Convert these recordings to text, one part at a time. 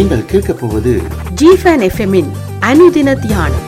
நீங்கள் கேட்கப் போவது ஜிஃபன் எஃப்எம்மின் அனுதின தியானம்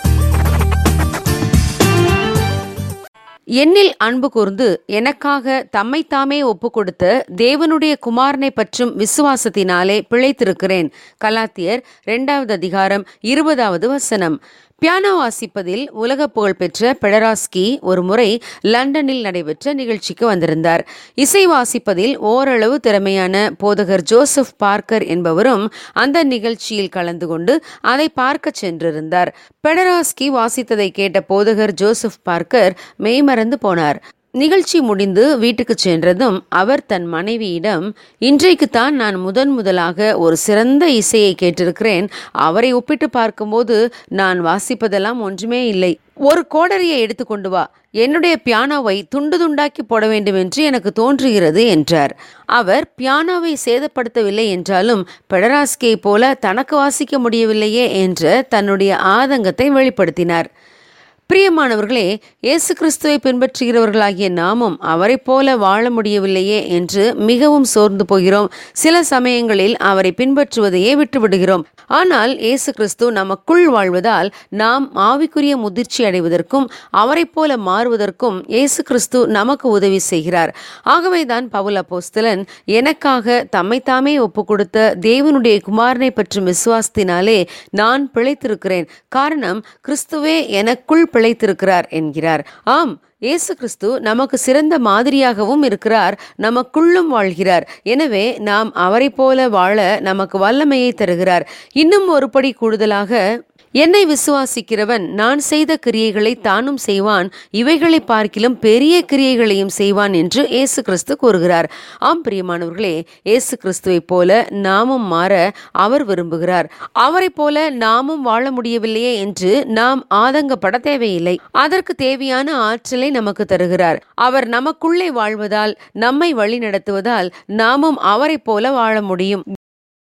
என்னில் அன்பு கூர்ந்து எனக்காக தம்மைத்தாமே ஒப்பு கொடுத்த தேவனுடைய குமாரனை பற்றும் விசுவாசத்தினாலே பிழைத்திருக்கிறேன் கலாத்தியர் இரண்டாவது அதிகாரம் இருபதாவது வசனம் பியானோ வாசிப்பதில் உலக புகழ்பெற்ற பெடராஸ்கி ஒரு முறை லண்டனில் நடைபெற்ற நிகழ்ச்சிக்கு வந்திருந்தார் இசை வாசிப்பதில் ஓரளவு திறமையான போதகர் ஜோசப் பார்க்கர் என்பவரும் அந்த நிகழ்ச்சியில் கலந்து கொண்டு அதை பார்க்க சென்றிருந்தார் பெடராஸ்கி வாசித்ததை கேட்ட போதகர் ஜோசப் பார்க்கர் மெய்மறந்து போனார் நிகழ்ச்சி முடிந்து வீட்டுக்கு சென்றதும் அவர் தன் மனைவியிடம் இன்றைக்குத்தான் நான் முதன் முதலாக ஒரு சிறந்த இசையை கேட்டிருக்கிறேன் அவரை ஒப்பிட்டு பார்க்கும்போது நான் வாசிப்பதெல்லாம் ஒன்றுமே இல்லை ஒரு கோடரியை எடுத்துக்கொண்டு வா என்னுடைய பியானோவை துண்டு துண்டாக்கி போட வேண்டும் என்று எனக்கு தோன்றுகிறது என்றார் அவர் பியானோவை சேதப்படுத்தவில்லை என்றாலும் பெடராஸ்கியை போல தனக்கு வாசிக்க முடியவில்லையே என்ற தன்னுடைய ஆதங்கத்தை வெளிப்படுத்தினார் பிரியமானவர்களே இயேசு கிறிஸ்துவை பின்பற்றுகிறவர்களாகிய நாமும் அவரை போல வாழ முடியவில்லையே என்று மிகவும் சோர்ந்து போகிறோம் சில சமயங்களில் அவரை பின்பற்றுவதையே விட்டுவிடுகிறோம் ஆனால் இயேசு கிறிஸ்து நமக்குள் வாழ்வதால் நாம் ஆவிக்குரிய முதிர்ச்சி அடைவதற்கும் அவரை போல மாறுவதற்கும் இயேசு கிறிஸ்து நமக்கு உதவி செய்கிறார் ஆகவேதான் பவுல் அப்போஸ்தலன் எனக்காக தம்மைத்தாமே ஒப்பு கொடுத்த தேவனுடைய குமாரனை பற்றும் விசுவாசத்தினாலே நான் பிழைத்திருக்கிறேன் காரணம் கிறிஸ்துவே எனக்குள் பிழைத்திருக்கிறார் என்கிறார் ஆம் இயேசு கிறிஸ்து நமக்கு சிறந்த மாதிரியாகவும் இருக்கிறார் நமக்குள்ளும் வாழ்கிறார் எனவே நாம் அவரை போல வாழ நமக்கு வல்லமையை தருகிறார் இன்னும் ஒருபடி கூடுதலாக என்னை விசுவாசிக்கிறவன் நான் செய்த கிரியைகளை தானும் செய்வான் இவைகளை பார்க்கிலும் பெரிய கிரியைகளையும் செய்வான் என்று இயேசு கிறிஸ்து கூறுகிறார் ஆம் பிரியமானவர்களே இயேசு கிறிஸ்துவை போல நாமும் மாற அவர் விரும்புகிறார் அவரை போல நாமும் வாழ முடியவில்லையே என்று நாம் ஆதங்கப்பட தேவையில்லை அதற்கு தேவையான ஆற்றலை நமக்கு தருகிறார் அவர் நமக்குள்ளே வாழ்வதால் நம்மை வழி நடத்துவதால் நாமும் அவரை போல வாழ முடியும்